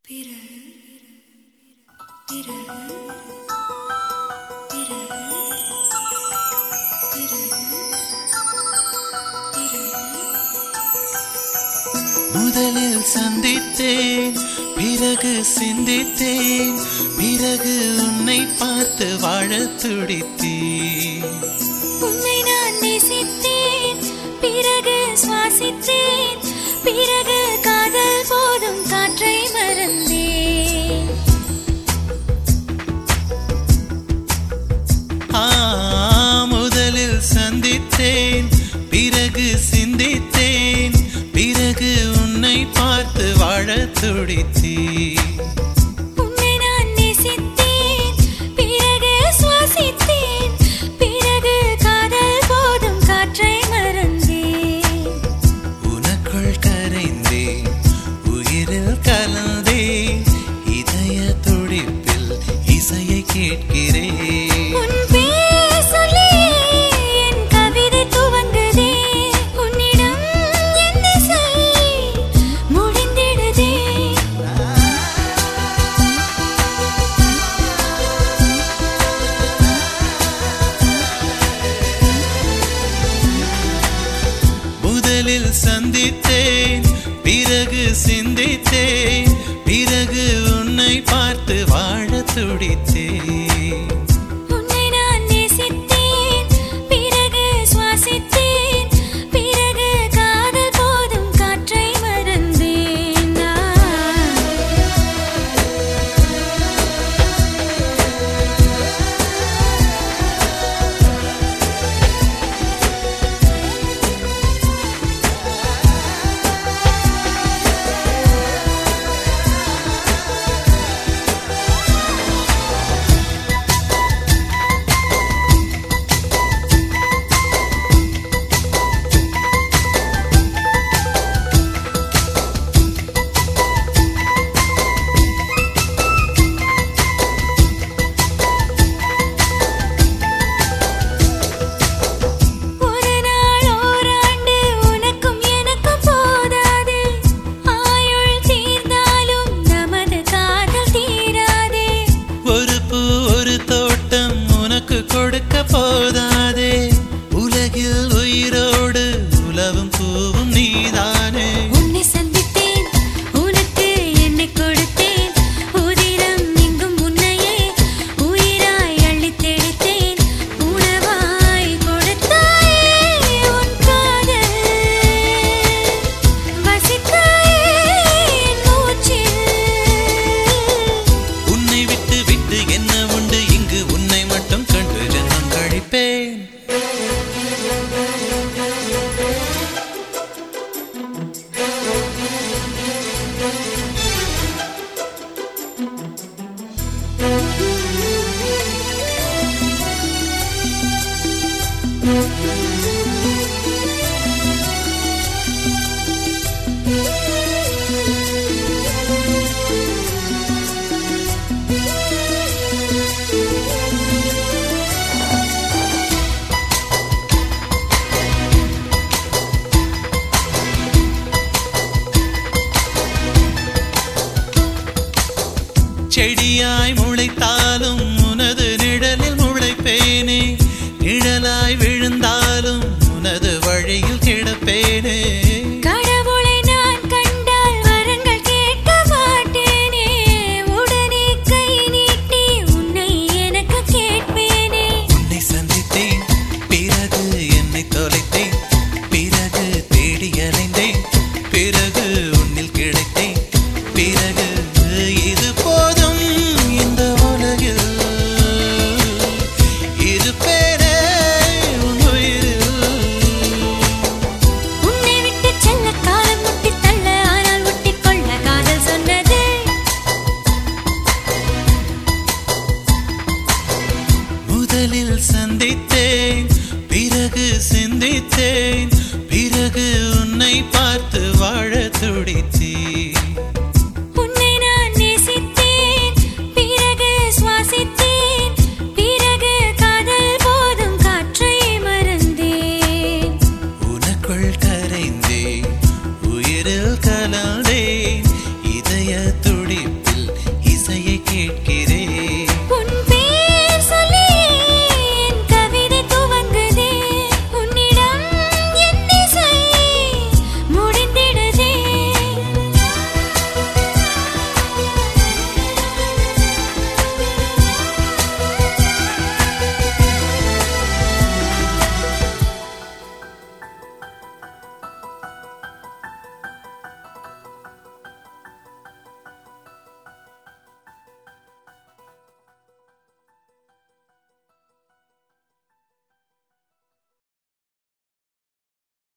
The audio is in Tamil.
பிறகு பிறகு பிறகு பிறகு பிறகு முதலில் சந்தித்தேன் பிறகு சிந்தித்தேன் பிறகு உன்னை பார்த்து வாழத் துடித்தேன் உன்னை நான் நேசித்தேன் பிறகு சுவாசித்தேன் பிறகு காதல் போதும் காற்றை மறந்தேன் ஆ முதலில் சந்தித்தேன் பிறகு சிந்தித்தேன் பிறகு உன்னை பார்த்து வாழத் துடித்தேன் உன்னை நான் நேசித்தேன் பிறகு சுவாசித்தேன் பிறகு காதல் போதும் காற்றை மறந்தேன் உனக்குள் கரைந்தேன் உயிரில் கலந்தேன் இதய துடிப்பில் இசையை கேட்கிறேன் உன் பேர் சொல்லியே என் கவிதை துவங்குதே உன்னிடம் என் இசை முடிந்திடுதே முதலில் சந்தித்தேன் பிறகு சிந்தித்தேன் பிறகு உன்னை பார்த்து வாழத் துடித்தேன் உன்னை நான் நேசித்தேன் பிறகு சுவாசித்தேன் பிறகு காதல் போதும் காற்றை மறந்தேன் நான். ஒரு நாள் ஓராண்டு உனக்கும் எனக்கும் போதாது ஆயுள் தீர்ந்தாலும் நமது காதல் தீராதே ஒரு பூ ஒரு தோட்டம் உனக்கு கொடுக்க போதாதே உலகில் உயிரோடு உலவும் பூவும் நீதானே உன்னை சந்தித்தேன் உனக்கு என்னை கொடுத்தேன் உதிரம் எங்கும் உன்னையே உயிராய் அள்ளித் தெளித்தேன் உணவாய் கொடுத்தாயே உன் காதல் வசித்தாயே என் மூச்சில் உன்னை விட்டு விட்டு என்ன உண்டு இங்கு உன்னை மட்டும் கண்டு ஜென்மம் கழிப்பேன் செடியாய் முளைத்தாலும் உனது நிழலில் முளைப்பேனே நிழலாய் விழுந்தாலும் உனது வழியில் கிடப்பேனே கடவுளை நான் கண்டால் வரங்கள் கேட்க மாட்டேனே உடனே கை நீட்டி உன்னை எனக்கு கேட்பேனே உன்னை சந்தித்தேன் பிறகு என்னை தொலைத்தேன் பிறகு தேடி அலைந்தேன் பிறகு உன்னில் கிடைத்தேன் பிறகு இது போதும் இந்த உலகில் இது பேரே உன் உயிரில் உன்னை விட்டு செல்ல காலம் முட்டி தள்ள ஆனால் முட்டிக் கொள்ள காதல் சொன்னது முதலில் சந்தித்தேன் பிறகு சிந்தித்தேன் பிறகு உன்னை பார்த்து வாழ துடித்தேன் உன்னை நான் நேசித்தேன் பிறகு சுவாசித்தேன் பிறகு காதல் போதும் காற்றை மறந்தேன் உனக்குள் கரைந்தேன் உயிரில் கலந்தேன் இதய